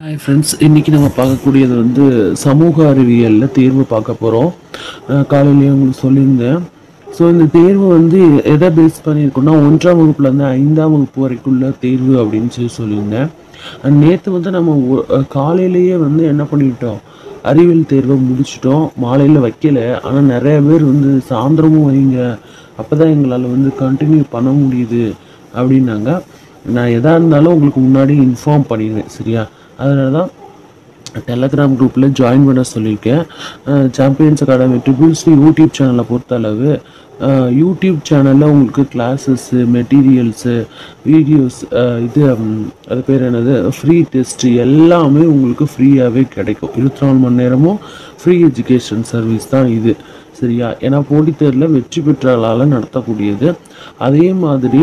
hi friends இன்றைக்கி நம்ம பார்க்கக்கூடியது வந்து சமூக அறிவியலில் தேர்வு பார்க்க போகிறோம் காலையிலேயே உங்களுக்கு சொல்லியிருந்தேன் ஸோ இந்த தேர்வு வந்து எதை பேஸ் பண்ணியிருக்கோம்னா ஒன்றாம் வகுப்புலேருந்து ஐந்தாம் வகுப்பு வரைக்குள்ள தேர்வு அப்படின்னு சொல்லி சொல்லியிருந்தேன் நேற்று வந்து நம்ம ஒ- அஹ் காலையிலேயே வந்து என்ன பண்ணிட்டோம் அறிவியல் தேர்வை முடிச்சிட்டோம் மாலையில் வைக்கல ஆனால் நிறைய பேர் வந்து சாயந்தரமும் வைங்க அப்போ தான் எங்களால் வந்து கண்டினியூ பண்ண முடியுது அப்படின்னாங்க நான் எதாக இருந்தாலும் உங்களுக்கு முன்னாடி இன்ஃபார்ம் பண்ணிடுவேன் சரியா அதனால தான் டெலகிராம் குரூப்பில் ஜாயின் பண்ண சொல்லியிருக்கேன் சாம்பியன்ஸ் அகாடமி ட்ரிபிள்ஸ் யூடியூப் சேனலை பொறுத்தளவு அஹ், யூடியூப் சேனலில் உங்களுக்கு கிளாஸஸ்ஸு மெட்டீரியல்ஸு வீடியோஸ் இது ம், அது பேர் என்னது ஃப்ரீ டெஸ்ட் எல்லாமே உங்களுக்கு ஃப்ரீயாகவே கிடைக்கும் இருபத்தி நாலு மணி நேரமும் ஃப்ரீ எஜுகேஷன் சர்வீஸ் தான் இது சரியா ஏன்னா போட்டித் தேர்வில் வெற்றி பெற்றவர்களால் நடத்தக்கூடியது அதே மாதிரி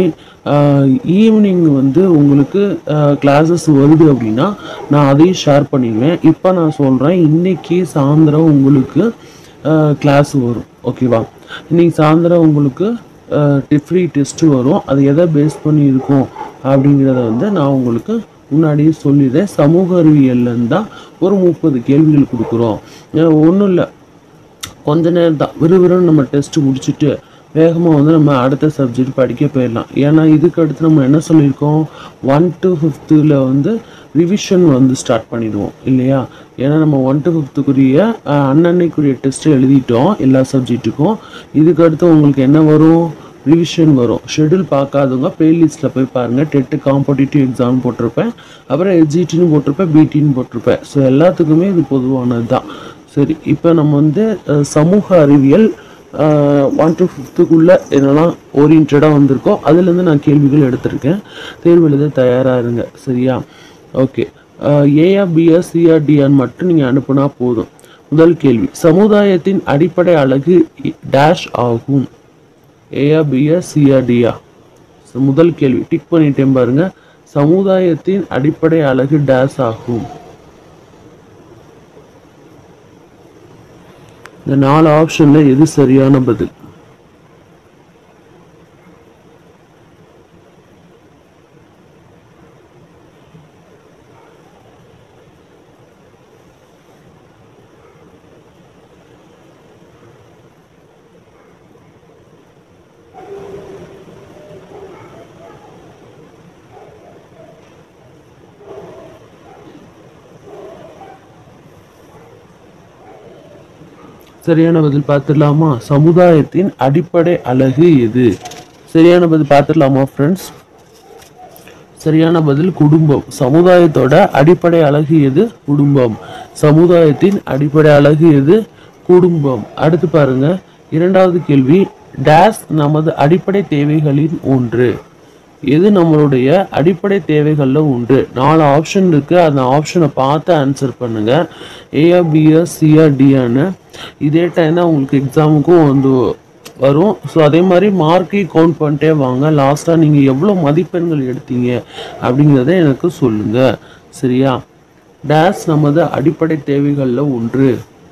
ஈவினிங் வந்து உங்களுக்கு கிளாஸஸ் வருது அப்படின்னா நான் அதையும் ஷேர் பண்ணிடுவேன் இப்போ நான் சொல்கிறேன் இன்னைக்கு சாயந்தரம் உங்களுக்கு கிளாஸ் வரும் ஓகேவா இன்னைக்கு சாயந்தரம் உங்களுக்கு ஃப்ரீ டெஸ்ட் வரும் அது எதை பேஸ் பண்ணி இருக்கும் அப்படிங்கிறத வந்து நான் உங்களுக்கு முன்னாடியே சொல்லிடுறேன் சமூக அறிவியல்லேருந்து தான் ஒரு முப்பது கேள்விகள் கொடுக்குறோம் ஒன்றும் இல்லை கொஞ்ச நேரம் தான் விறுவிறுன்னு நம்ம டெஸ்ட் முடிச்சுட்டு வேகமாக வந்து நம்ம அடுத்த சப்ஜெக்ட் படிக்க போயிடலாம் ஏன்னா இதுக்கு அடுத்து நம்ம என்ன சொல்லியிருக்கோம் ஒன் டு ஃபிஃப்த்தில் வந்து ரிவிஷன் வந்து ஸ்டார்ட் பண்ணிடுவோம் இல்லையா ஏன்னா நம்ம ஒன் டு ஃபிஃப்த்துக்குரிய அன்னன்னைக்குரிய டெஸ்ட் எழுதிட்டோம் எல்லா சப்ஜெக்ட்டுக்கும் இதுக்கு அடுத்து உங்களுக்கு என்ன வரும் ரிவிஷன் வரும் ஷெட்யூல் பார்க்காதவங்க பிளேலிஸ்ட்டில் போய் பாருங்கள் டெட்டு காம்படிட்டிவ் எக்ஸாம் போட்டிருப்பேன் அப்புறம் எஸ்ஜிடின்னு போட்டிருப்பேன் பிடின்னு போட்டிருப்பேன் ஸோ எல்லாத்துக்குமே இது பொதுவானது தான் சரி இப்போ நம்ம வந்து அஹ், சமூக அறிவியல் ஒன் டு ஃபிஃப்த்துக்குள்ளே என்னெல்லாம் ஓரியன்டாக வந்திருக்கோ அதுலேருந்து நான் கேள்விகள் எடுத்திருக்கேன் தேர்வு எழுத தயாராக இருங்க சரியா ஓகே ஏஆ பிஆ சிஆ டிஆன்னு மட்டும் நீங்கள் அனுப்புனா போதும் முதல் கேள்வி சமுதாயத்தின் அடிப்படை அழகு டேஷ் ஆகும் ஏஆ பிஆ சிஆ டிஆ முதல் கேள்வி டிக் பண்ணிட்டேன் பாருங்க சமுதாயத்தின் அடிப்படை அழகு டேஷ் ஆகும் இந்த நாலு ஆப்ஷன்ல எது சரியான பதில் சரியான பதில் பார்த்துடலாமா சமுதாயத்தின் அடிப்படை அழகு எது சரியான பதில் பார்த்துடலாமா ஃப்ரெண்ட்ஸ் சரியான பதில் குடும்பம் சமுதாயத்தோட அடிப்படை அழகு எது குடும்பம் சமுதாயத்தின் அடிப்படை அழகு எது குடும்பம் அடுத்து பாருங்க இரண்டாவது கேள்வி டேஸ் நமது அடிப்படை தேவைகளின் ஒன்று எது நம்மளுடைய அடிப்படை தேவைகளில் ஒன்று நாலு ஆப்ஷன் இருக்கு அந்த ஆப்ஷனை பார்த்து ஆன்சர் பண்ணுங்க ஏஆ பிஆ சிஆ டிஆன்னு இதே டைம் தான் உங்களுக்கு எக்ஸாமுக்கும் வந்து வரும் ஸோ அதே மாதிரி மார்க்கையும் கவுண்ட் பண்ணிட்டே வாங்க லாஸ்ட்டாக நீங்கள் எவ்வளோ மதிப்பெண்கள் எடுத்தீங்க அப்படிங்கிறத எனக்கு சொல்லுங்கள் சரியா டேஸ் நமது அடிப்படை தேவைகளில் ஒன்று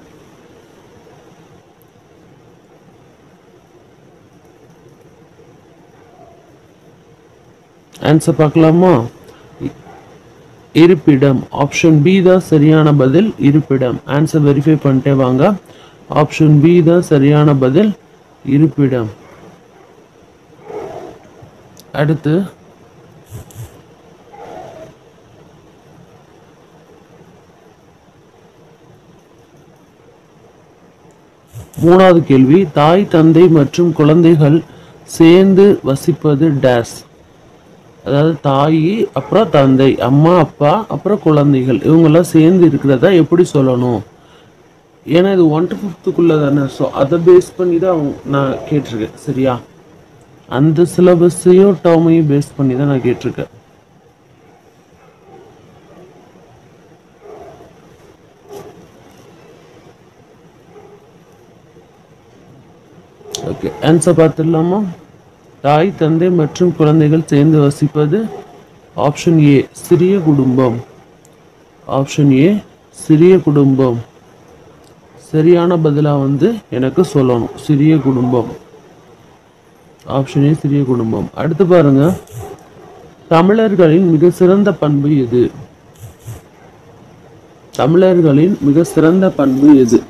ஆன்சர் பார்க்கலாமா இ- இருப்பிடம் ஆப்ஷன் பி தான் சரியான பதில் இருப்பிடம் ஆன்சர் வெரிஃபை பண்ணிட்டே வாங்க ஆப்ஷன் பி தான் சரியான பதில் இருப்பிடம் அடுத்து மூணாவது கேள்வி தாய் தந்தை மற்றும் குழந்தைகள் சேர்ந்து வசிப்பது டேஸ் அதாவது தாய் அப்புறம் தந்தை அம்மா அப்பா அப்புறம் குழந்தைகள் இவங்கெல்லாம் சேர்ந்து இருக்கிறதா எப்படி சொல்லணும் ஏன்னா இது ஒன் டு ஃபிஃப்த்துக்குள்ளே தானே ஸோ அதை பேஸ் பண்ணி தான் அவங்க- நான் கேட்டிருக்கேன் சரியா அந்த சிலபஸையும் டேர்மையும் பேஸ் பண்ணி தான் நான் கேட்டிருக்கேன் ஓகே ஆன்சர் பார்த்துடலாமா தாய் தந்தை மற்றும் குழந்தைகள் சேர்ந்து வசிப்பது ஆப்ஷன் ஏ சிறிய குடும்பம் ஆப்ஷன் ஏ சிறிய குடும்பம் சரியான பதிலாக வந்து எனக்கு சொல்லணும் சிறிய குடும்பம் ஆப்ஷன் ஏ சிறிய குடும்பம் அடுத்து பாருங்க தமிழர்களின் மிக சிறந்த பண்பு எது தமிழர்களின் மிக சிறந்த பண்பு எது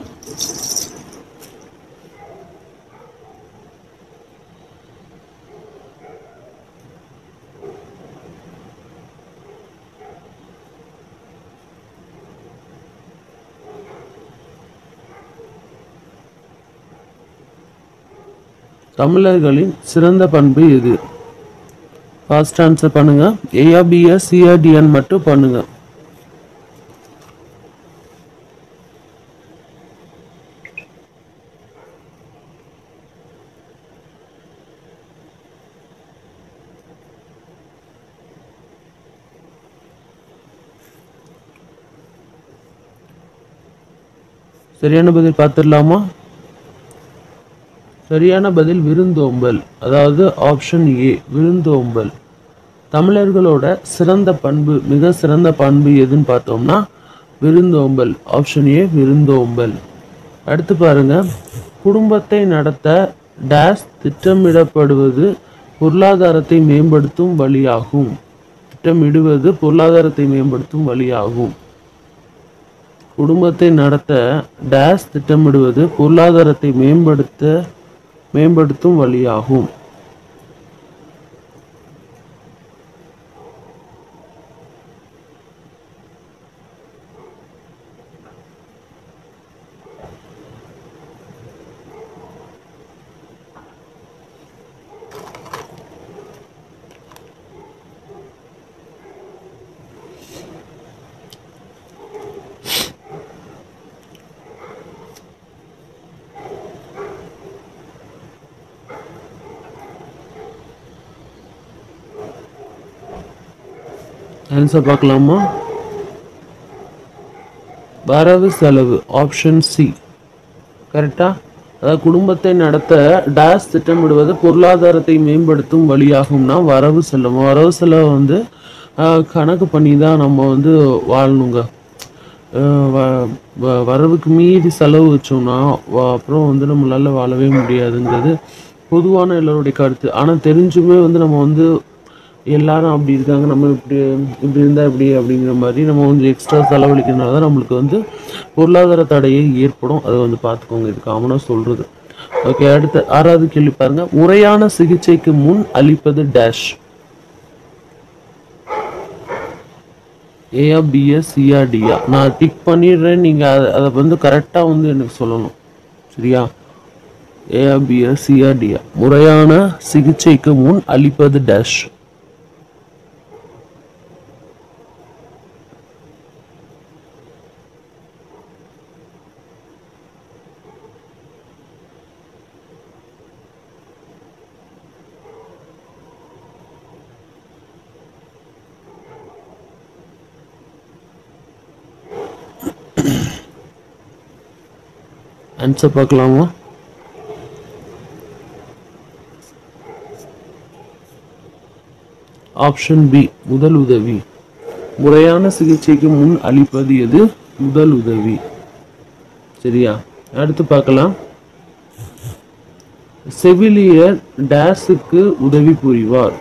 தமிழர்களின் சிறந்த பண்பு எது ஃபாஸ்ட் ஆன்சர் பண்ணுங்க ஏஆ பிஆ சிஆர்டிஎன் மட்டும் பண்ணுங்க சரியான பதில் பார்த்துடலாமா சரியான பதில் விருந்தோம்பல் அதாவது ஆப்ஷன் ஏ விருந்தோம்பல் தமிழர்களோட சிறந்த பண்பு மிக சிறந்த பண்பு எதுன்னு பார்த்தோம்னா விருந்தோம்பல் ஆப்ஷன் ஏ விருந்தோம்பல் அடுத்து பாருங்க குடும்பத்தை நடத்த டேஸ் திட்டமிடப்படுவது பொருளாதாரத்தை மேம்படுத்தும் வழியாகும் திட்டமிடுவது பொருளாதாரத்தை மேம்படுத்தும் வழியாகும் குடும்பத்தை நடத்த டேஸ் திட்டமிடுவது பொருளாதாரத்தை மேம்படுத்த மேம்படுத்தும் வழியாகும் ஆன்சர் பார்க்கலாமா வரவு செலவு ஆப்ஷன் சி கரெக்டா அதாவது குடும்பத்தை நடத்த டேஸ் திட்டமிடுவது பொருளாதாரத்தை மேம்படுத்தும் வழியாகும்னா வரவு செலவு வரவு செலவு வந்து ஆஹ், கணக்கு பண்ணி தான் நம்ம வந்து வாழணுங்க ஆஹ், வ- வ- வரவுக்கு மீறி செலவு வச்சோம்னா வ- அப்புறம் வந்து நம்மளால வாழவே முடியாதுங்கிறது பொதுவான எல்லாருடைய கருத்து ஆனால் தெரிஞ்சுமே வந்து நம்ம வந்து எல்லாரும் அப்படி இருக்காங்க நம்ம இப்படி இப்படி இருந்தால் இப்படி அப்படிங்கிற மாதிரி நம்ம கொஞ்சம் எக்ஸ்ட்ரா செலவழிக்கிறதுனால தான் நம்மளுக்கு வந்து பொருளாதார தடையே ஏற்படும் அதை வந்து பார்த்துக்கோங்க இது காமனாக சொல்கிறது ஓகே அடுத்து ஆறாவது கேள்வி பாருங்க முறையான சிகிச்சைக்கு முன் அளிப்பது டேஷ் ஏஆ பிஎஸ் சிஆர்டியா நான் டிக் பண்ணிடுறேன் நீங்கள் அதை அதை வந்து கரெக்டாக வந்து எனக்கு சொல்லணும் சரியா ஏஆ பிஎஸ் சிஆர்டியா முறையான சிகிச்சைக்கு முன் அளிப்பது டேஷ் ஆன்சர் பார்க்கலாமா ஆப்ஷன் பி முதல் உதவி முறையான சிகிச்சைக்கு முன் அளிப்பது எது முதல் உதவி சரியா அடுத்து பார்க்கலாம் செவிலியர் டேஸுக்கு உதவி புரிவார்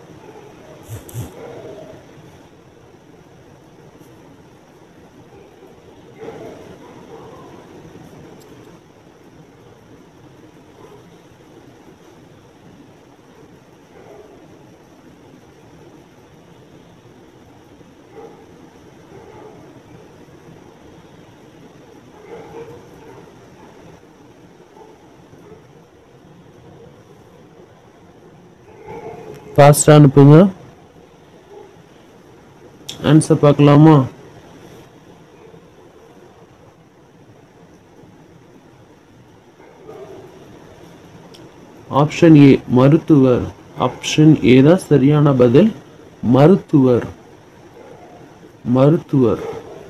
ஃபாஸ்டா அனுப்புங்க ஆன்சர் பார்க்கலாமா ஆப்ஷன் ஏ மருத்துவர் ஆப்ஷன் ஏ தான் சரியான பதில் மருத்துவர் மருத்துவர்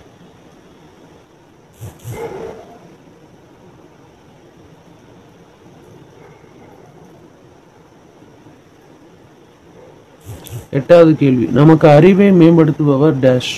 எட்டாவது கேள்வி நமக்கு அறிவை மேம்படுத்துபவர் டேஷ்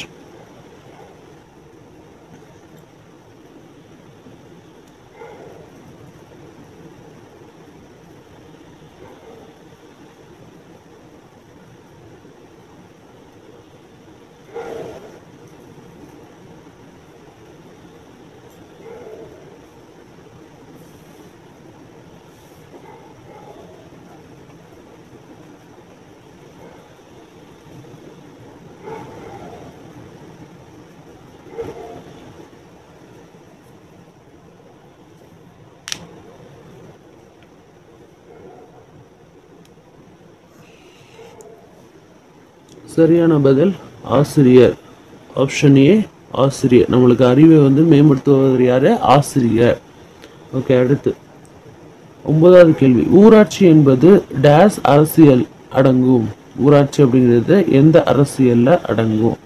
சரியான பதில் ஆசிரியர் ஆப்ஷன் ஏ ஆசிரியர் நம்மளுக்கு அறிவை வந்து மேம்படுத்துவது யாரு ஆசிரியர் ஓகே அடுத்து ஒன்பதாவது கேள்வி ஊராட்சி என்பது டேஸ் அரசியல் அடங்கும் ஊராட்சி அப்படிங்கிறது எந்த அரசியல்ல அடங்கும்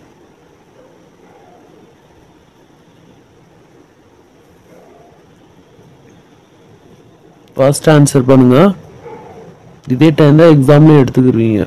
ஃபர்ஸ்ட் ஆன்சர் பண்ணுங்க இதே டைம் தான் எக்ஸாம்ல எடுத்துக்கிருவீங்க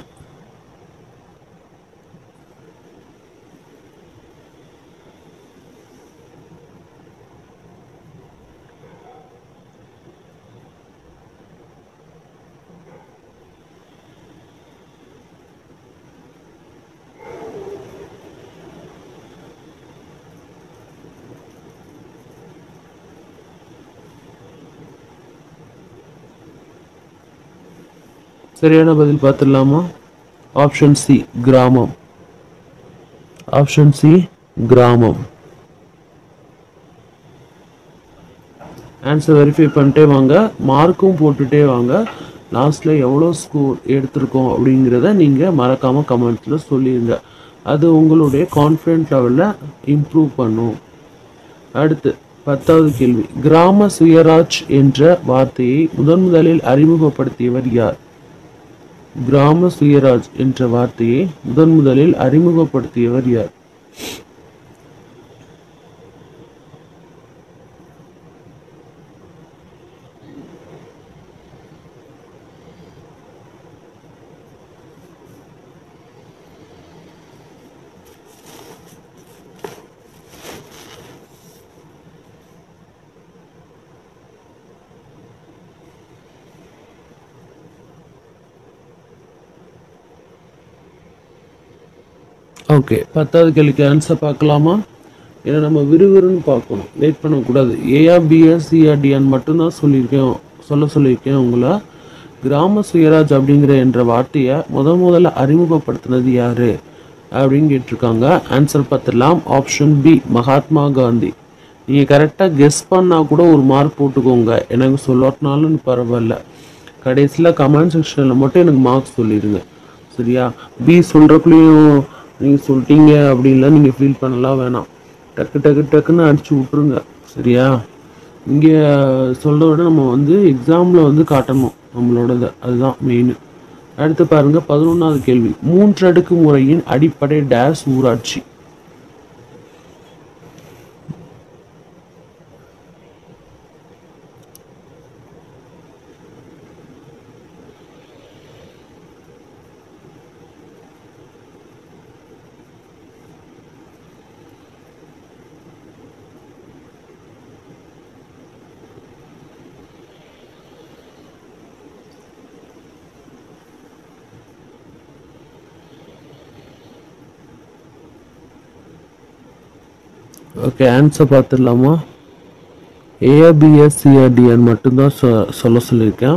சரியான பதில் பார்த்துடலாமா ஆப்ஷன் சி கிராமம் ஆப்ஷன் சி கிராமம் ஆன்சர் வெரிஃபை பண்ணிட்டே வாங்க மார்க்கும் போட்டுட்டே வாங்க லாஸ்ட்டில் எவ்வளோ ஸ்கோர் எடுத்திருக்கோம் அப்படிங்கிறத நீங்கள் மறக்காமல் கமெண்ட்ஸில் சொல்லிடுங்க அது உங்களுடைய கான்ஃபிடென்ட் லெவலில் இம்ப்ரூவ் பண்ணும் அடுத்து பத்தாவது கேள்வி கிராம சுயராஜ் என்ற வார்த்தையை முதன் முதலில் அறிமுகப்படுத்தியவர் யார் கிராம சுயராஜ் என்ற வார்த்தையை முதன் முதலில் அறிமுகப்படுத்தியவர் யார் ஓகே பத்தாவது கேள்விக்கு ஆன்சர் பார்க்கலாமா ஏன்னா நம்ம விறுவிறுன்னு பார்க்கணும் லேட் பண்ணக்கூடாது ஏஆ பிஎஸ் சிஆர்டிஆன் மட்டும்தான் சொல்லியிருக்கேன் சொல்ல சொல்லியிருக்கேன் உங்களை கிராம சுயராஜ் அப்படிங்கிற என்ற வார்த்தையை முத முதல்ல அறிமுகப்படுத்தினது யாரு அப்படின்னு கேட்டிருக்காங்க ஆன்சர் பார்த்துடலாம் ஆப்ஷன் பி மகாத்மா காந்தி நீங்கள் கரெக்டாக கெஸ் பண்ணால் கூட ஒரு மார்க் போட்டுக்கோங்க எனக்கு சொல்லாட்டினாலும் பரவாயில்ல கடைசியில் கமெண்ட் செக்ஷனில் மட்டும் எனக்கு மார்க்ஸ் சொல்லிடுங்க சரியா பி சொல்கிறக்குள்ளேயும் நீங்கள் சொல்லிட்டீங்க அப்படின்லாம் நீங்கள் ஃபீல் பண்ணலாம் வேணாம் டக்கு டக்கு டக்குன்னு அடிச்சு விட்ருங்க சரியா இங்கே சொல்கிறத விட நம்ம வந்து எக்ஸாமில் வந்து காட்டணும் நம்மளோடது அதுதான் மெயின் அடுத்து பாருங்க பதினொன்றாவது கேள்வி மூன்றடுக்கு முறையின் அடிப்படை டேஸ் ஊராட்சி ஓகே ஆன்சர் பார்த்துடலாமா ஏஆபிஎஸ்சிஆர்டிஎன் மட்டும்தான் சொ- சொல்ல சொல்லியிருக்கேன்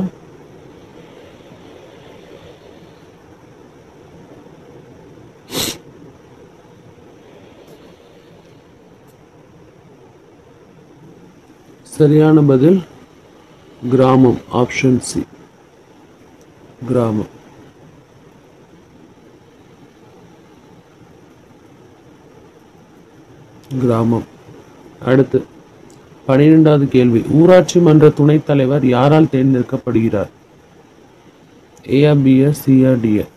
சரியான பதில் கிராமம் ஆப்ஷன் சி கிராமம் கிராமம் அடுத்து பன்னிரெண்டாவது கேள்வி ஊராட்சி மன்ற துணைத் தலைவர் யாரால் தேர்ந்தெடுக்கப்படுகிறார் ஏஆர்பிஎஸ் சிஆர்டிஏ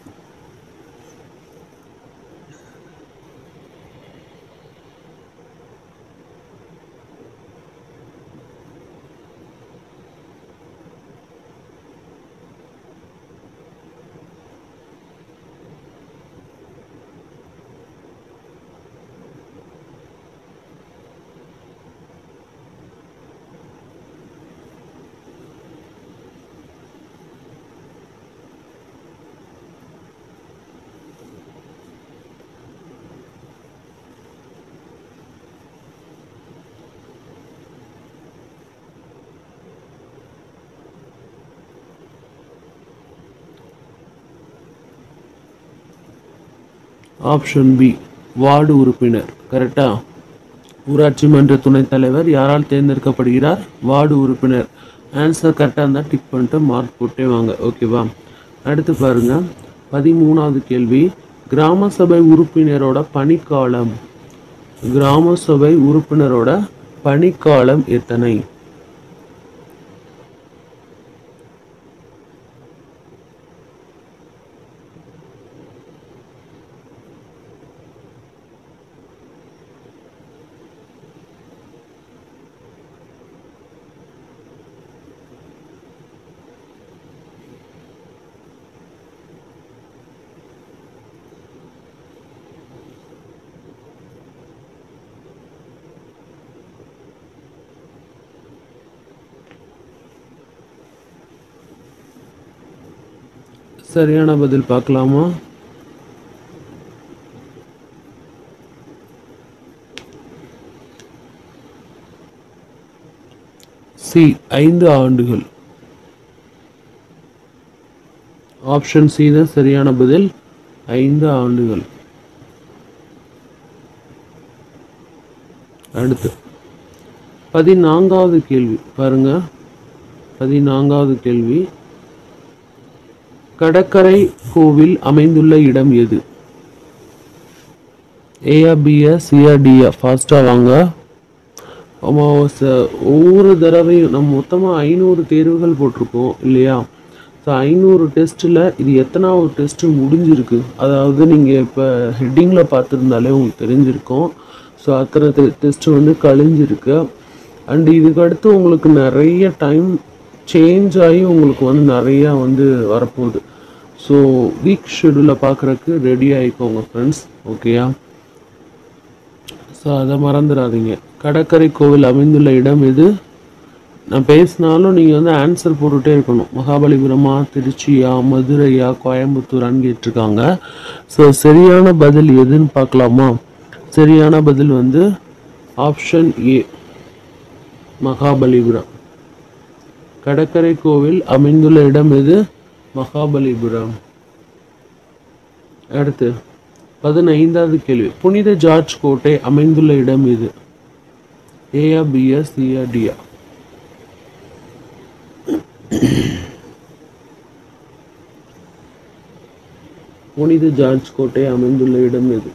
ஆப்ஷன் பி வார்டு உறுப்பினர் கரெக்டா ஊராட்சி மன்ற துணைத் தலைவர் யாரால் தேர்ந்தெடுக்கப்படுகிறார் வார்டு உறுப்பினர் ஆன்சர் கரெக்டாக இருந்தால் டிக் பண்ணிட்டு மார்க் போட்டே வாங்க ஓகேவா அடுத்து பாருங்க பதிமூணாவது கேள்வி கிராம சபை உறுப்பினரோட பணிக்காலம் கிராம சபை உறுப்பினரோட பணிக்காலம் எத்தனை சரியான பதில் பார்க்கலாமா சி ஐந்து ஆண்டுகள் ஆப்ஷன் சி தான் சரியான பதில் ஐந்து ஆண்டுகள் அடுத்து பதினான்காவது கேள்வி பாருங்க பதினான்காவது கேள்வி கடற்கரை கோவில் அமைந்துள்ள இடம் எது ஏஆ பிஆ சிஆ டிஆ ஃபாஸ்ட்டாக வாங்க ஆமாம் ச- ஒவ்வொரு தடவையும் நம்ம மொத்தமாக ஐநூறு தேர்வுகள் போட்டிருக்கோம் இல்லையா ஸோ ஐநூறு டெஸ்ட்டில் இது எத்தனாவது டெஸ்ட்டு முடிஞ்சிருக்கு அதாவது நீங்கள் இப்போ ஹெட்டிங்கில் பார்த்துருந்தாலே உங்களுக்கு தெரிஞ்சிருக்கும் ஸோ அத்தனை டெஸ்ட்டு வந்து கழிஞ்சிருக்கு அண்ட் இதுக்கு அடுத்து உங்களுக்கு நிறைய டைம் சேஞ்ச் ஆகி உங்களுக்கு வந்து நிறையா வந்து வரப்போகுது ஸோ வீக் ஷெடியூலை பார்க்குறக்கு ரெடி ஆகிக்கோங்க ஃப்ரெண்ட்ஸ் ஓகேயா ஸோ அதை மறந்துடாதீங்க கடற்கரை கோவில் அமைந்துள்ள இடம் எது நான் பேசினாலும் நீங்கள் வந்து ஆன்சர் போட்டுகிட்டே இருக்கணும் மகாபலிபுரமா திருச்சியா மதுரையா கோயம்புத்தூரான்னு கேட்டிருக்காங்க ஸோ சரியான பதில் எதுன்னு பார்க்கலாமா சரியான பதில் வந்து ஆப்ஷன் ஏ மகாபலிபுரம் கடற்கரை கோவில் அமைந்துள்ள இடம் எது மகாபலிபுரம் அடுத்து பதினைந்தாவது கேள்வி புனித ஜார்ஜ் கோட்டை அமைந்துள்ள இடம் எது ஏயா பியா சியா டியா புனித ஜார்ஜ் கோட்டை அமைந்துள்ள இடம் எது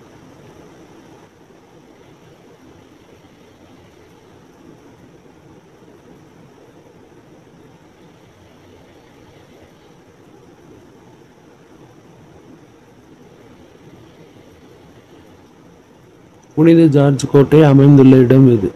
புனித ஜார்ஜ் கோட்டை அமைந்துள்ள இடம் எது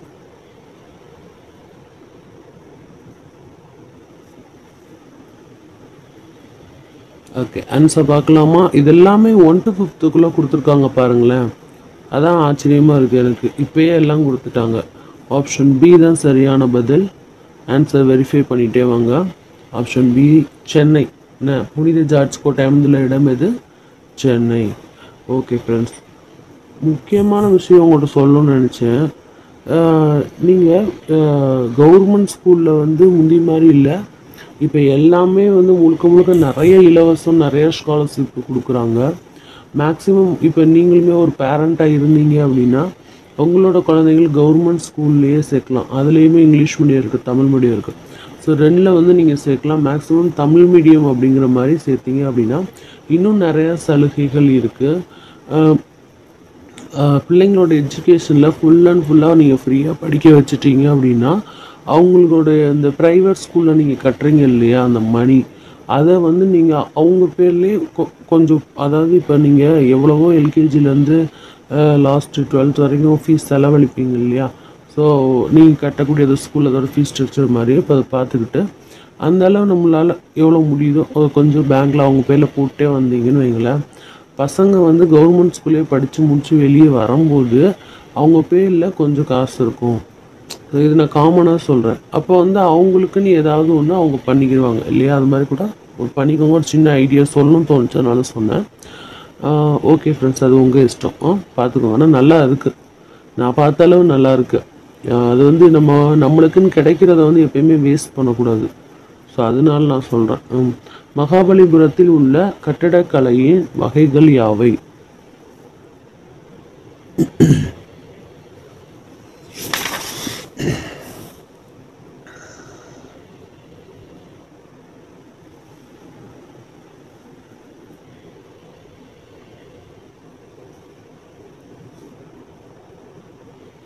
ஓகே ஆன்சர் பார்க்கலாமா இது எல்லாமே ஒன் டு ஃபிஃப்த்துக்குள்ளே கொடுத்துருக்காங்க பாருங்களேன் அதான் ஆச்சரியமாக இருக்குது எனக்கு இப்பயே எல்லாம் கொடுத்துட்டாங்க ஆப்ஷன் பி தான் சரியான பதில் ஆன்சர் வெரிஃபை பண்ணிட்டே வாங்க ஆப்ஷன் பி சென்னை என்ன புனித ஜார்ஜ் கோட்டை அமைந்துள்ள இடம் எது சென்னை ஓகே ஃப்ரெண்ட்ஸ் முக்கியமான விஷயம் உங்கள்கிட்ட சொல்லணும்னு நினச்சேன் நீங்கள் கவர்மெண்ட் ஸ்கூலில் வந்து முந்தி மாதிரி இல்லை இப்போ எல்லாமே வந்து முழுக்க முழுக்க நிறைய இலவசம் நிறைய ஸ்காலர்ஷிப் கொடுக்குறாங்க மேக்ஸிமம் இப்போ நீங்களுமே ஒரு பேரண்ட்டாக இருந்தீங்க அப்படின்னா உங்களோட குழந்தைகள் கவர்மெண்ட் ஸ்கூல்லையே சேர்க்கலாம் அதுலேயுமே இங்கிலீஷ் மீடியம் இருக்குது தமிழ் மீடியம் இருக்குது ஸோ ரெண்டில் வந்து நீங்கள் சேர்க்கலாம் மேக்ஸிமம் தமிழ் மீடியம் அப்படிங்கிற மாதிரி சேர்த்தீங்க அப்படின்னா இன்னும் நிறைய சலுகைகள் இருக்குது ஆஹ் பிள்ளைங்களோட எஜுகேஷனில் ஃபுல் அண்ட் ஃபுல்லாக நீங்கள் ஃப்ரீயாக படிக்க வச்சிட்டீங்க அப்படின்னா அவங்களுடைய இந்த ப்ரைவேட் ஸ்கூலில் நீங்கள் கட்டுறீங்க இல்லையா அந்த மணி அதை வந்து நீங்கள் அவங்க பேர்லேயே கொ கொஞ்சம் அதாவது இப்போ நீங்கள் எவ்வளவோ எல்கேஜிலேருந்து லாஸ்ட்டு டுவெல்த் வரைக்கும் ஃபீஸ் செலவழிப்பீங்க இல்லையா ஸோ நீங்கள் கட்டக்கூடிய அந்த ஸ்கூல் அதோட ஃபீஸ் ஸ்ட்ரக்சர் மாதிரியே இப்போ அதை பார்த்துக்கிட்டு அந்த அளவு நம்மளால் எவ்வளோ முடியுதோ அதை கொஞ்சம் பேங்க்கில் அவங்க பேரில் போட்டே வந்தீங்கன்னு வைங்களேன் பசங்க வந்து கவர்மெண்ட் ஸ்கூல்லே படித்து முடித்து வெளியே வரும்போது அவங்க பேரில் கொஞ்சம் காசு இருக்கும் இது நான் காமனாக சொல்கிறேன் அப்போ வந்து அவங்களுக்குன்னு ஏதாவது ஒன்று அவங்க பண்ணிக்கிடுவாங்க இல்லையா அது மாதிரி கூட ஒரு பண்ணிக்கோங்க ஒரு சின்ன ஐடியா சொல்லணும்னு தோணுச்சு அதனால சொன்னேன் ஓகே ஃப்ரெண்ட்ஸ் அது உங்கள் இஷ்டம் ஆ பார்த்துக்கோங்க ஆனால் நல்லா இருக்குது நான் பார்த்த அளவு நல்லா இருக்கு ஆஹ் அது வந்து நம்ம நம்மளுக்குன்னு கிடைக்கிறத வந்து எப்பயுமே வேஸ்ட் பண்ணக்கூடாது ஸோ அதனால நான் சொல்கிறேன் மகாபலிபுரத்தில் உள்ள கட்டடக்கலையின் வகைகள் யாவை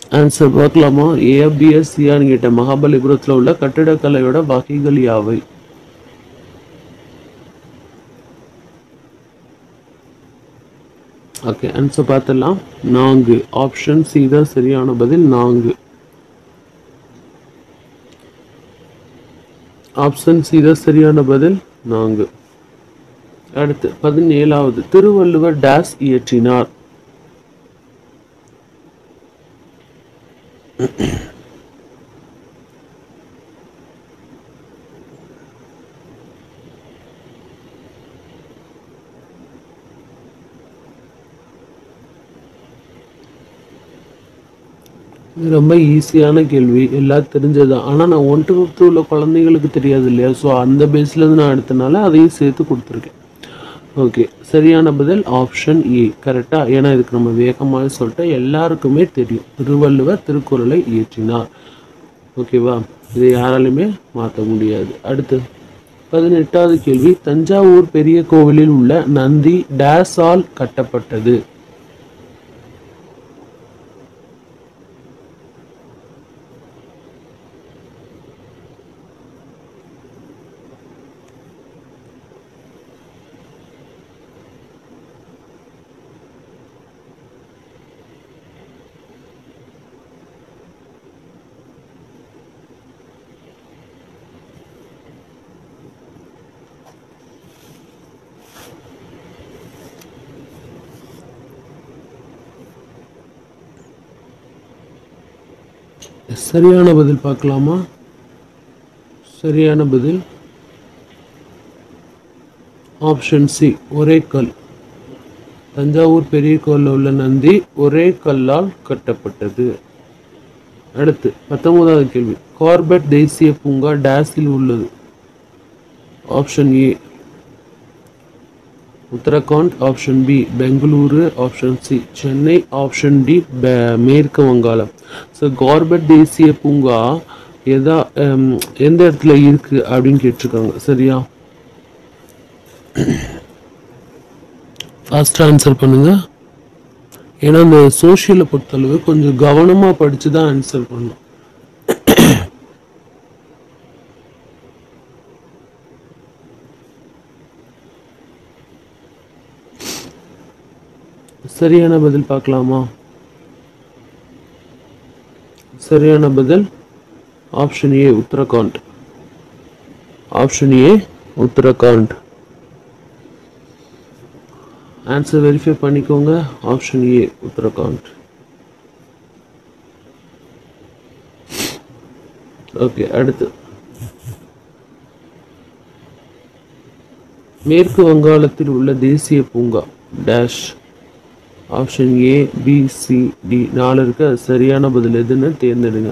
ஆன்சர் பார்க்கலாமா ஏபிஎஸ் சியான்னு கேட்டேன் மகாபலிபுரத்தில் உள்ள கட்டிடக்கலையோட வகைகள் யாவை ஓகே ஆன்சர் பார்த்துடலாம் நான்கு ஆப்ஷன் சி தான் சரியான பதில் நான்கு ஆப்ஷன் சி தான் சரியான பதில் நான்கு அடுத்து பதினேழாவது திருவள்ளுவர் டேஸ் இயற்றினார் இது ரொம்ப ஈஸியான கேள்வி எல்லாம் தெரிஞ்சதுதான் ஆனால் நான் ஒன் டு ஃபிஃப்த் உள்ள குழந்தைங்களுக்கு தெரியாது இல்லையா ஸோ அந்த பேஸ்லேருந்து நான் எடுத்தனால அதையும் சேர்த்து கொடுத்துருக்கேன் ஓகே சரியான பதில் ஆப்ஷன் ஏ கரெக்டாக ஏன்னா இதுக்கு நம்ம வேகமாக சொல்லிட்டு எல்லாருக்குமே தெரியும் திருவள்ளுவர் திருக்குறளை இயற்றினார் ஓகேவா இதை யாராலுமே மாற்ற முடியாது அடுத்து பதினெட்டாவது கேள்வி தஞ்சாவூர் பெரிய கோவிலில் உள்ள நந்தி டேஸால் கட்டப்பட்டது சரியான பதில் பார்க்கலாமா சரியான பதில் ஆப்ஷன் சி ஒரே கல் தஞ்சாவூர் பெரிய கோயிலில் உள்ள நந்தி ஒரே கல்லால் கட்டப்பட்டது அடுத்து பத்தொன்பதாவது கேள்வி கார்பெட் தேசிய பூங்கா டேஸில் உள்ளது option A Uttarakhand option B Bengaluru option C Chennai option D மேற்கு வங்காளம் ஸோ கார்பெட் தேசிய பூங்கா எதா ஹம், எந்த இடத்துல இருக்கு அப்படின்னு கேட்டிருக்காங்க சரியா ஃபர்ஸ்ட் ஆன்சர் பண்ணுங்க ஏன்னா அந்த சோஷியலை பொறுத்தளவு கொஞ்சம் கவனமாக படித்து தான் ஆன்சர் பண்ணணும் சரியான பதில் பார்க்கலாமா சரியான பதில் option A Uttarakhand option A Uttarakhand answer verify பண்ணிக்கோங்க ஆப்ஷன் ஏ உத்தரகாண்ட் ஓகே அடுத்து மேற்கு வங்காளத்தில் உள்ள தேசிய பூங்கா dash option A B C D நாலு இருக்கு அது சரியான பதில் எதுன்னு தேர்ந்தெடுங்க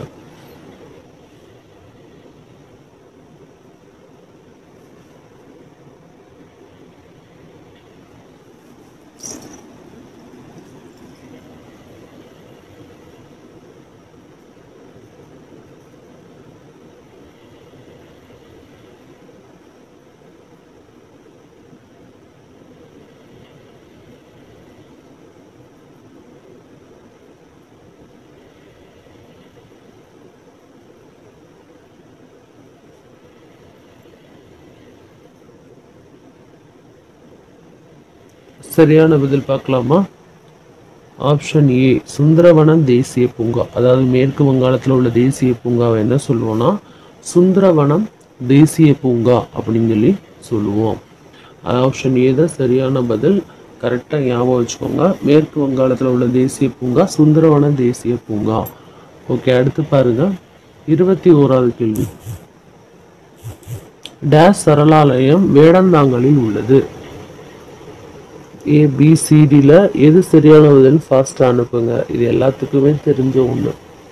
சரியான பதில் பார்க்கலாமா ஆப்ஷன் ஏ சுந்தரவனம் தேசிய பூங்கா அதாவது மேற்கு வங்காளத்தில் உள்ள தேசிய பூங்காவை என்ன சொல்லுவோம்னா சுந்தரவனம் தேசிய பூங்கா அப்படின்னு சொல்லி சொல்லுவோம் ஆப்ஷன் ஏ தான் சரியான பதில் கரெக்டாக ஞாபகம் வச்சுக்கோங்க மேற்கு வங்காளத்தில் உள்ள தேசிய பூங்கா சுந்தரவனம் தேசிய பூங்கா ஓகே அடுத்து பாருங்க இருபத்தி ஓராவது கேள்வி டேஸ் சரளாலயம் வேடந்தாங்கலில் உள்ளது ஏபிசிடியில் எது சரியான பதில் ஃபாஸ்ட்டாக அனுப்புங்க இது எல்லாத்துக்குமே தெரிஞ்ச ஒன்று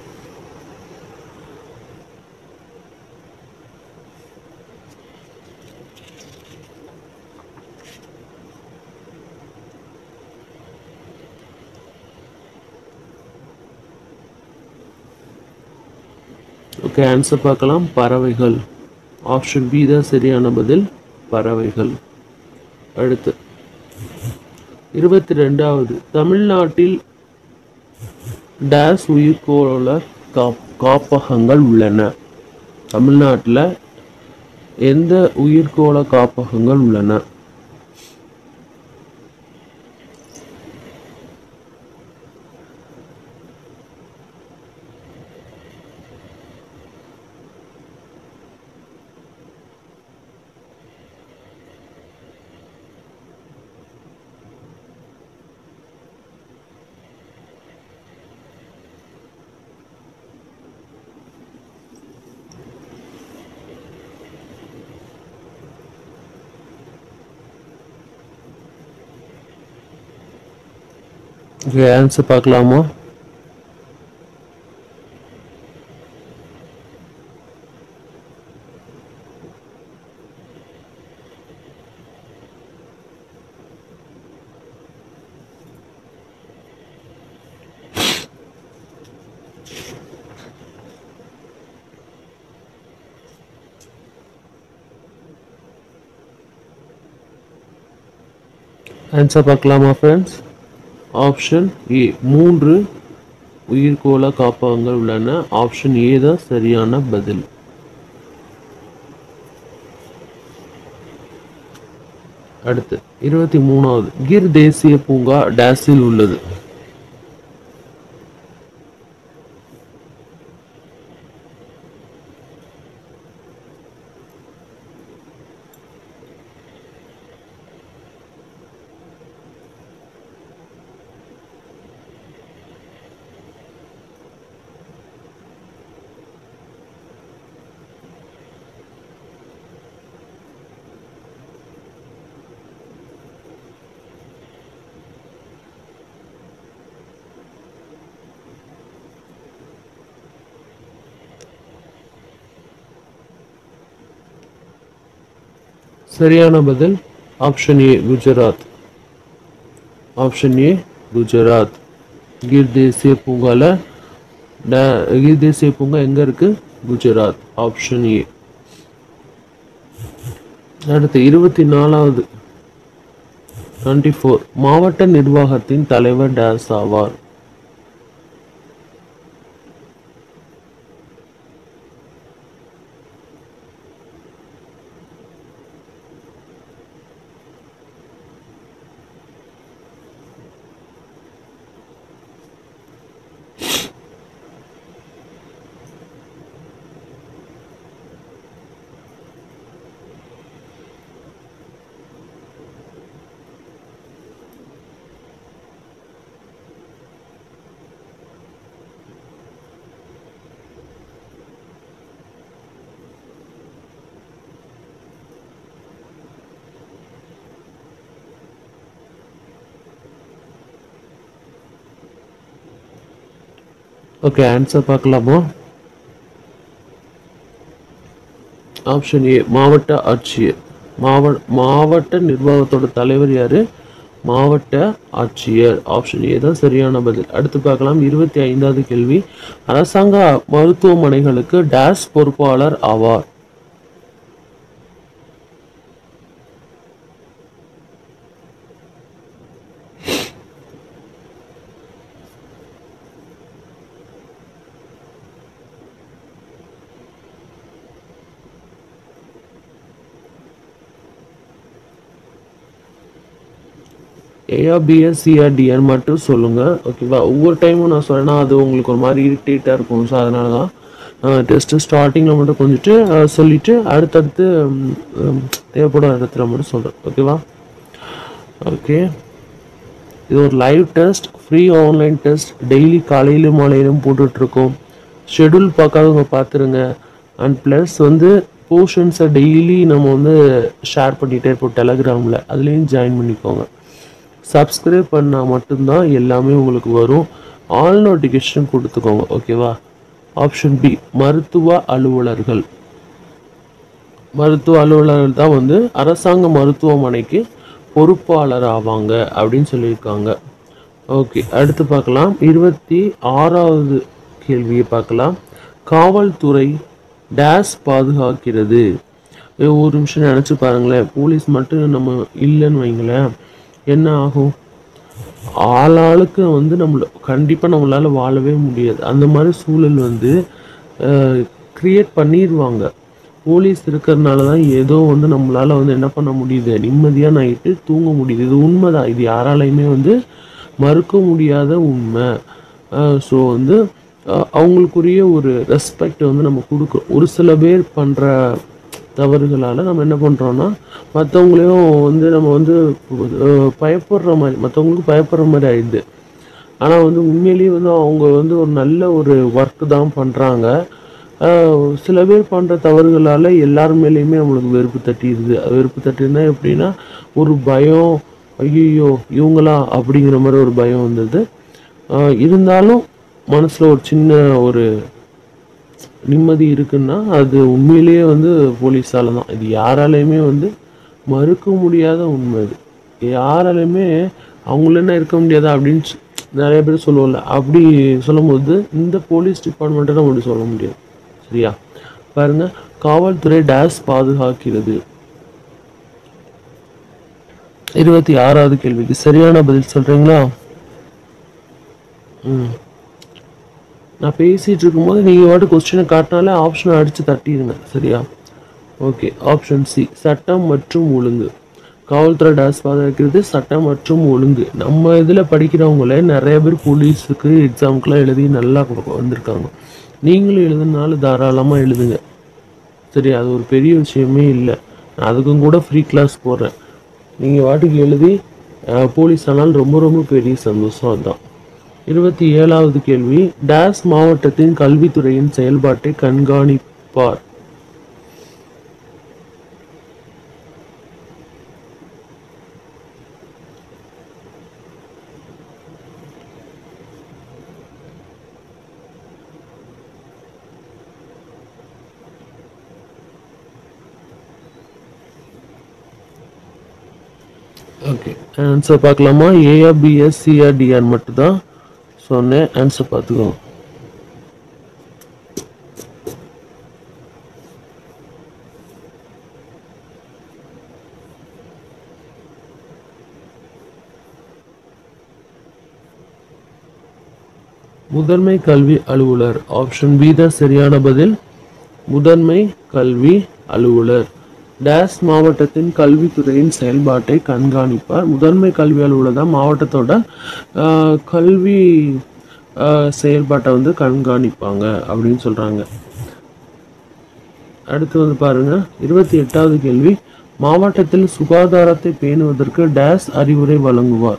ஓகே ஆன்சர் பார்க்கலாம் பறவைகள் ஆப்ஷன் பி தான் சரியான பதில் பறவைகள் அடுத்து இருபத்தி ரெண்டாவது தமிழ்நாட்டில் டேஸ் உயிர்கோள காப் காப்பகங்கள் உள்ளன தமிழ்நாட்டில் எந்த உயிர்கோள காப்பகங்கள் உள்ளன ஆன்சர் பார்க்கலாமா ஆன்சர் பார்க்கலாமா ஃப்ரெண்ட்ஸ் ஆப்ஷன் ஏ மூன்று உயிர்கோள காப்பகங்கள் உள்ளன ஆப்ஷன் ஏ தான் சரியான பதில் அடுத்து இருபத்தி மூணாவது கிர் தேசிய பூங்கா டேஸில் உள்ளது சரியான பதில் option A Gujarat option A Gujarat Gir தேசிய பூங்கால டா- கிர் தேசிய பூங்கா எங்க இருக்கு குஜராத் ஆப்ஷன் ஏ அடுத்து இருபத்தி நாலாவது டுவெண்ட்டி ஃபோர் மாவட்ட நிர்வாகத்தின் தலைவர் டேஸ் ஆவார் ஓகே ஆன்சர் பார்க்கலாமா ஆப்ஷன் ஏ மாவட்ட ஆட்சியர் மாவ மாவட்ட நிர்வாகத்தோட தலைவர் யாரு மாவட்ட ஆட்சியர் ஆப்ஷன் ஏ தான் சரியான பதில் அடுத்து பார்க்கலாம் இருபத்தி ஐந்தாவது கேள்வி அரசாங்க மருத்துவமனைகளுக்கு டேஸ் பொறுப்பாளர் ஆவார் ஏஆர்பிஎஸ் சிஆர்டிஆர் மட்டும் சொல்லுங்க ஓகேவா ஒவ்வொரு டைமும் நான் சொன்னேன்னா அது உங்களுக்கு ஒரு மாதிரி இரிட்டேட்டாக இருக்கும் ஸோ அதனால தான் டெஸ்ட்டு ஸ்டார்டிங்கில் மட்டும் கொஞ்சிட்டு அஹ், சொல்லிட்டு அடுத்தடுத்து ம், ம், தேவைப்படும் இடத்துல மட்டும் சொல்கிறேன் ஓகேவா ஓகே இது ஒரு live test free online test daily காலையிலும் மாலையிலும் போட்டுட்ருக்கோம் ஷெடியூல் பார்க்காதவங்க பார்த்துருங்க அண்ட் ப்ளஸ் வந்து போர்ஷன்ஸை டெய்லி நம்ம வந்து ஷேர் பண்ணிகிட்டே இருப்போம் டெலகிராமில் அதுலேயும் ஜாயின் பண்ணிக்கோங்க சப்ஸ்கிரைப் பண்ணால் மட்டும்தான் எல்லாமே உங்களுக்கு வரும் ஆல் நோட்டிஃபிகேஷன் கொடுத்துக்கோங்க ஓகேவா ஆப்ஷன் பி மருத்துவ அலுவலர்கள் மருத்துவ அலுவலர்கள் தான் வந்து அரசாங்க மருத்துவமனைக்கு பொறுப்பாளர் ஆவாங்க அப்படின்னு சொல்லியிருக்காங்க ஓகே அடுத்து பார்க்கலாம் இருபத்தி ஆறாவது கேள்வியை பார்க்கலாம் காவல்துறை டேஸ் பாதுகாக்கிறது ஏ, ஒரு நிமிஷம் நினச்சி பாருங்களேன் போலீஸ் மட்டும் நம்ம இல்லைன்னு வைங்களேன் என்ன ஆகும் ஆளாளுக்கு வந்து நம்மள கண்டிப்பாக நம்மளால வாழவே முடியாது அந்த மாதிரி சூழல் வந்து க்ரியேட் பண்ணிடுவாங்க போலீஸ் இருக்கிறதுனால தான் ஏதோ வந்து நம்மளால வந்து என்ன பண்ண முடியுது நிம்மதியாக நைட்டு தூங்க முடியுது இது உண்மைதான் இது யாராலையுமே வந்து மறுக்க முடியாத உண்மை ஸோ வந்து அஹ், அவங்களுக்குரிய ஒரு ரெஸ்பெக்ட் வந்து நம்ம கொடுக்குறோம் ஒரு சில பேர் பண்ணுற தவறுகளால் நம்ம என்ன பண்ணுறோன்னா மற்றவங்களையும் வந்து நம்ம வந்து அஹ், பயப்படுற மாதிரி மற்றவங்களுக்கு பயப்படுற மாதிரி ஆயிடுது ஆனால் வந்து உண்மையிலேயே வந்து அவங்க வந்து ஒரு நல்ல ஒரு ஒர்க் தான் பண்ணுறாங்க சில பேர் பண்ணுற தவறுகளால் எல்லார் மேலேயுமே நம்மளுக்கு வெறுப்பு தட்டிடுது அது வெறுப்பு தட்டினா எப்படின்னா ஒரு பயம் ஐயோ இவங்களா அப்படிங்கிற மாதிரி ஒரு பயம் வந்தது ஆஹ் இருந்தாலும் மனசில் ஒரு சின்ன ஒரு நிம்மதி இருக்குன்னா அது உண்மையிலேயே வந்து போலீஸால தான் இது யாராலையுமே வந்து மறுக்க முடியாத உண்மை இது யாராலையுமே அவங்கள என்ன இருக்க முடியாதா அப்படின்னு சொ- நிறைய பேர் சொல்லுவோம்ல அப்படி சொல்லும்போது இந்த போலீஸ் டிபார்ட்மெண்ட்டை நம்ம அப்படி சொல்ல முடியாது சரியா பாருங்க காவல்துறை டேஸ் பாதுகாக்கிறது இருபத்தி ஆறாவது கேள்விக்கு சரியான பதில் சொல்றீங்களா ம் நான் பேசிட்டு இருக்கும்போது நீங்கள் வாட்டு கொஸ்டினை காட்டினாலே ஆப்ஷனை அடித்து தட்டிடுங்க சரியா ஓகே ஆப்ஷன் சி சட்டம் மற்றும் ஒழுங்கு காவல்துறை டாஸ் பாதுகாக்கிறது சட்டம் மற்றும் ஒழுங்கு நம்ம இதில் படிக்கிறவங்களே நிறைய பேர் போலீஸுக்கு எக்ஸாமுக்குலாம் எழுதி நல்லா கொடு- வந்திருக்காங்க நீங்களும் எழுதுனாலும் தாராளமாக எழுதுங்க சரி அது ஒரு பெரிய விஷயமே இல்லை நான் அதுக்கும் கூட ஃப்ரீ கிளாஸ் போடுறேன் நீங்கள் வாட்டுக்கு எழுதி அஹ், போலீஸ் ஆனால் ரொம்ப ரொம்ப பெரிய சந்தோஷம் அதுதான் இருபத்தி ஏழாவது கேள்வி டேஸ் மாவட்டத்தின் கல்வித்துறையின் செயல்பாட்டை கண்காணிப்பார் ஓகே ஆன்சர் பார்க்கலாமா ஏஆ பிஎஸ் சிஆர் டிஆர் மட்டும் தான் சொன்னேன் ஆன்சர் பார்த்துக்கோங்க முதன்மை கல்வி அலுவலர் ஆப்ஷன் பி தான் சரியான பதில் முதன்மை கல்வி அலுவலர் டேஸ் மாவட்டத்தின் கல்வித்துறையின் செயல்பாட்டை கண்காணிப்பார் முதன்மை கல்வி அலுவலர் தான் மாவட்டத்தோட ஆஹ், கல்வி ஆஹ், செயல்பாட்டை வந்து கண்காணிப்பாங்க அப்படின்னு சொல்றாங்க அடுத்து வந்து பாருங்க இருபத்தி எட்டாவது கேள்வி மாவட்டத்தில் சுகாதாரத்தை பேணுவதற்கு டேஸ் அறிவுரை வழங்குவார்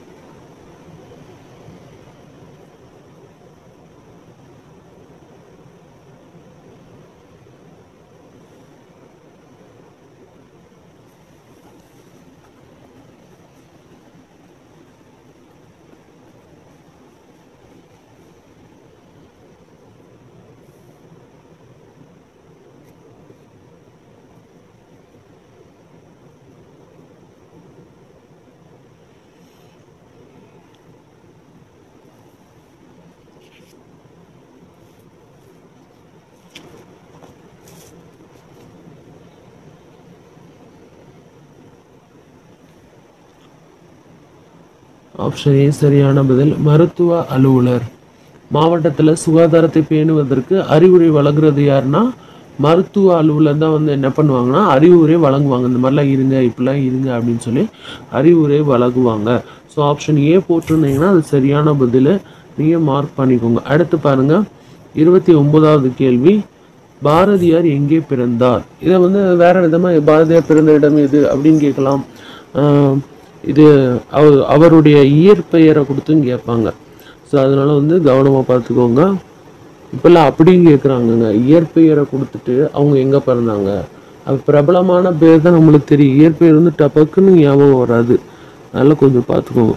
ஆப்ஷன் ஏ சரியான பதில் மருத்துவ அலுவலர் மாவட்டத்தில் சுகாதாரத்தை பேணுவதற்கு அறிவுரை வழங்குறது யாருன்னா மருத்துவ அலுவலர் தான் வந்து என்ன பண்ணுவாங்கன்னா அறிவுரை வழங்குவாங்க இந்த மாதிரிலாம் இருங்க இப்படிலாம் இருங்க அப்படின்னு சொல்லி அறிவுரை வழங்குவாங்க ஸோ ஆப்ஷன் ஏ போட்டிருந்தீங்கன்னா அது சரியான பதில் நீங்கள் மார்க் பண்ணிக்கோங்க அடுத்து பாருங்க இருபத்தி ஒன்பதாவது கேள்வி பாரதியார் எங்கே பிறந்தார் இதை வந்து வேற விதமாக பாரதியார் பிறந்த இடம் எது அப்படின்னு கேட்கலாம் ஆஹ் இது அவர் அவருடைய இயற்பெயரை கொடுத்தும் கேட்பாங்க ஸோ அதனால வந்து கவனமாக பார்த்துக்கோங்க இப்போல்லாம் அப்படியும் கேட்குறாங்கங்க இயற்பெயரை கொடுத்துட்டு அவங்க எங்கே பிறந்தாங்க அது பிரபலமான பேர் தான் நம்மளுக்கு தெரியும் இயற்பெயர் வந்து டபக்குன்னு ஞாபகம் வராது அதனால கொஞ்சம் பார்த்துக்கோங்க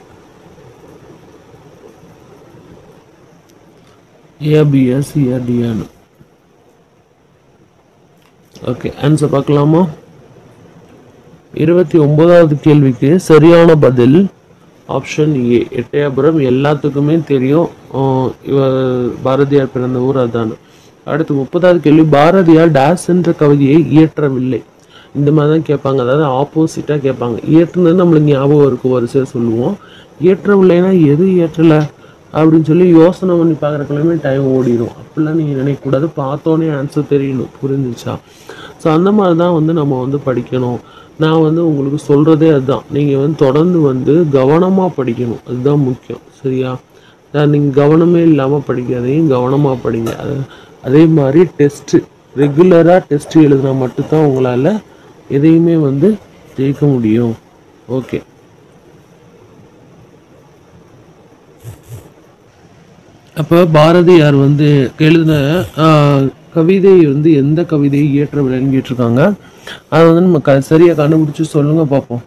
ஏபிஎஸ் ஏடியான்னு ஓகே ஆன்சர் பார்க்கலாமா இருபத்தி ஒன்பதாவது கேள்விக்கு சரியான பதில் ஆப்ஷன் ஏ எட்டயபுரம் எல்லாத்துக்குமே தெரியும் ஆஹ் இவ பாரதியார் பிறந்த ஊர் அதான அடுத்து முப்பதாவது கேள்வி பாரதியார் டேஸ் என்ற கவிதையை இயற்றவில்லை இந்த மாதிரி தான் கேட்பாங்க அதாவது ஆப்போசிட்டாக கேட்பாங்க இயற்றுனது நம்மளுக்கு ஞாபகம் இருக்கும் வரிசையாக சொல்லுவோம் ஏற்றவில்லைன்னா எது ஏற்றலை அப்படின்னு சொல்லி யோசனை பண்ணி பார்க்குறக்குள்ளேயுமே டைம் ஓடிடும் அப்படிலாம் நீங்கள் நினைக்கக்கூடாது பார்த்தோன்னே ஆன்சர் தெரியணும் புரிஞ்சுச்சா ஸோ அந்த மாதிரி தான் வந்து நம்ம வந்து படிக்கணும் நான் வந்து உங்களுக்கு சொல்கிறதே அதுதான் நீங்கள் வந்து தொடர்ந்து வந்து கவனமாக படிக்கணும் அதுதான் முக்கியம் சரியா நீங்கள் கவனமே இல்லாமல் படிக்காதையும் கவனமாக படிங்க அது அதே மாதிரி டெஸ்ட்டு ரெகுலராக டெஸ்ட் எழுதினா மட்டும்தான் உங்களால் எதையுமே வந்து ஜெயிக்க முடியும் ஓகே அப்போ பாரதியார் வந்து எழுதின ஆஹ், கவிதை வந்து எந்த கவிதையை இயற்றவில்லைன்னு கேட்டிருக்காங்க அதை வந்து நம்ம க சரியாக கண்டுபிடிச்சி சொல்லுங்க பார்ப்போம்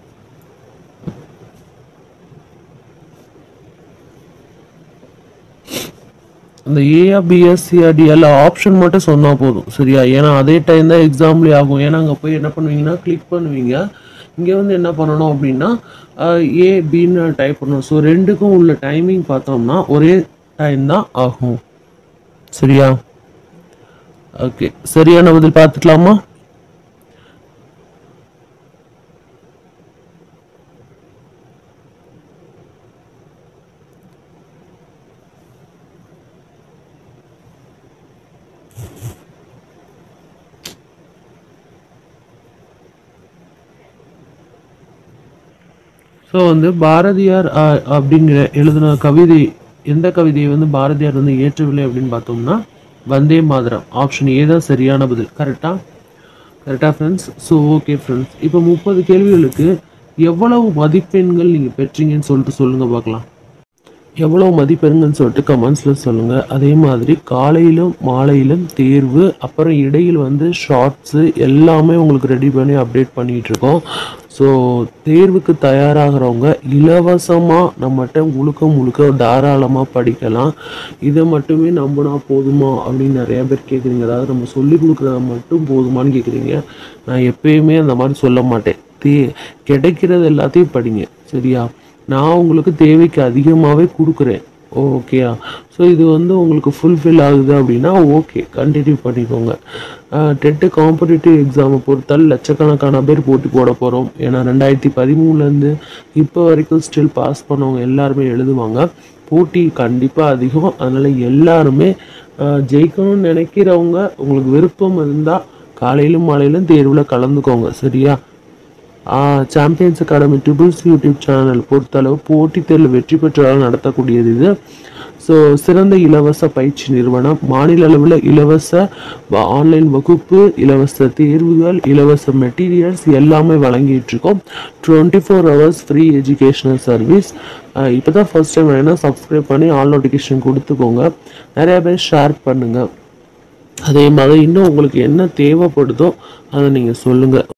அந்த ஏஆ பிஎஸ்சிஆர்டிஎல் ஆப்ஷன் மட்டும் சொன்னால் போதும் சரியா ஏன்னா அதே டைம் தான் எக்ஸாம்லேயே ஆகும் ஏன்னா அங்கே போய் என்ன பண்ணுவீங்கன்னா கிளிக் பண்ணுவீங்க இங்கே வந்து என்ன பண்ணணும் அப்படின்னா ஏ பின்னு டைப் பண்ணணும் ஸோ ரெண்டுக்கும் உள்ள டைமிங் பார்த்தோம்னா ஒரே டைம் தான் ஆகும் சரியா ஓகே சரியான பதில் பார்த்துக்கலாமா ஸோ வந்து பாரதியார் அஹ், அப்படிங்கிற எழுதின கவிதை எந்த கவிதையை வந்து பாரதியார் வந்து ஏற்றவில்லை அப்படின்னு பார்த்தோம்னா வந்தே மாதரம் ஆப்ஷன் ஏ தான் சரியான பதில் கரெக்டா கரெக்டா ஃப்ரெண்ட்ஸ் ஸோ ஓகே ஃப்ரெண்ட்ஸ் இப்போ முப்பது கேள்விகளுக்கு எவ்வளவு மதிப்பெண்கள் நீங்கள் பெற்றீங்கன்னு சொல்லிட்டு சொல்லுங்க பார்க்கலாம் எவ்வளோ மதிப்பெண்கள்னு சொல்லிட்டு கமெண்ட்ஸில் சொல்லுங்கள் அதே மாதிரி காலையிலும் மாலையிலும் தேர்வு அப்புறம் இடையில் வந்து ஷார்ட்ஸு எல்லாமே உங்களுக்கு ரெடி பண்ணி அப்டேட் பண்ணிகிட்டு இருக்கோம் ஸோ தேர்வுக்கு தயாராகிறவங்க இலவசமாக நம்மகிட்ட முழுக்க முழுக்க தாராளமாக படிக்கலாம் இதை மட்டுமே நம்பினா போதுமா அப்படின்னு நிறைய பேர் கேட்குறீங்க அதாவது நம்ம சொல்லி கொடுக்குறது மட்டும் போதுமான்னு கேட்குறீங்க நான் எப்பயுமே அந்த மாதிரி சொல்ல மாட்டேன் தே கிடைக்கிறது எல்லாத்தையும் படிங்க சரியா நான் உங்களுக்கு தேவைக்கு அதிகமாகவே கொடுக்குறேன் ஓகேயா ஸோ இது வந்து உங்களுக்கு ஃபுல்ஃபில் ஆகுது அப்படின்னா ஓகே கண்டினியூ பண்ணிக்கோங்க டெட்டு காம்படிட்டிவ் எக்ஸாமை பொறுத்தால் லட்சக்கணக்கான பேர் போட்டி போட போகிறோம் ஏன்னா ரெண்டாயிரத்தி பதிமூணுலேருந்து இப்போ வரைக்கும் ஸ்டில் பாஸ் பண்ணவங்க எல்லாருமே எழுதுவாங்க போட்டி கண்டிப்பாக அதிகம் அதனால் எல்லாருமே ஆஹ், ஜெயிக்கணும்னு நினைக்கிறவங்க உங்களுக்கு விருப்பம் இருந்தால் காலையிலும் மாலையிலும் தேர்வில் கலந்துக்கோங்க சரியா champions academy triples YouTube channel பொறுத்தளவு போட்டித் தேர்வில் வெற்றி பெற்றவர்கள் நடத்தக்கூடியது இது ஸோ சிறந்த இலவச பயிற்சி நிறுவனம் மாநில அளவில் இலவச வ- ஆன்லைன் வகுப்பு இலவச தேர்வுகள் இலவச மெட்டீரியல்ஸ் எல்லாமே வழங்கிட்டு இருக்கோம் twenty four hours free educational service இப்போ தான் ஃபர்ஸ்ட் டைம் வேணால் சப்ஸ்கிரைப் பண்ணி ஆல் நோட்டிஃபிகேஷன் கொடுத்துக்கோங்க நிறைய பேர் ஷேர் பண்ணுங்கள் அதே மாதிரி இன்னும் உங்களுக்கு என்ன தேவைப்படுதோ அதை நீங்கள் சொல்லுங்கள்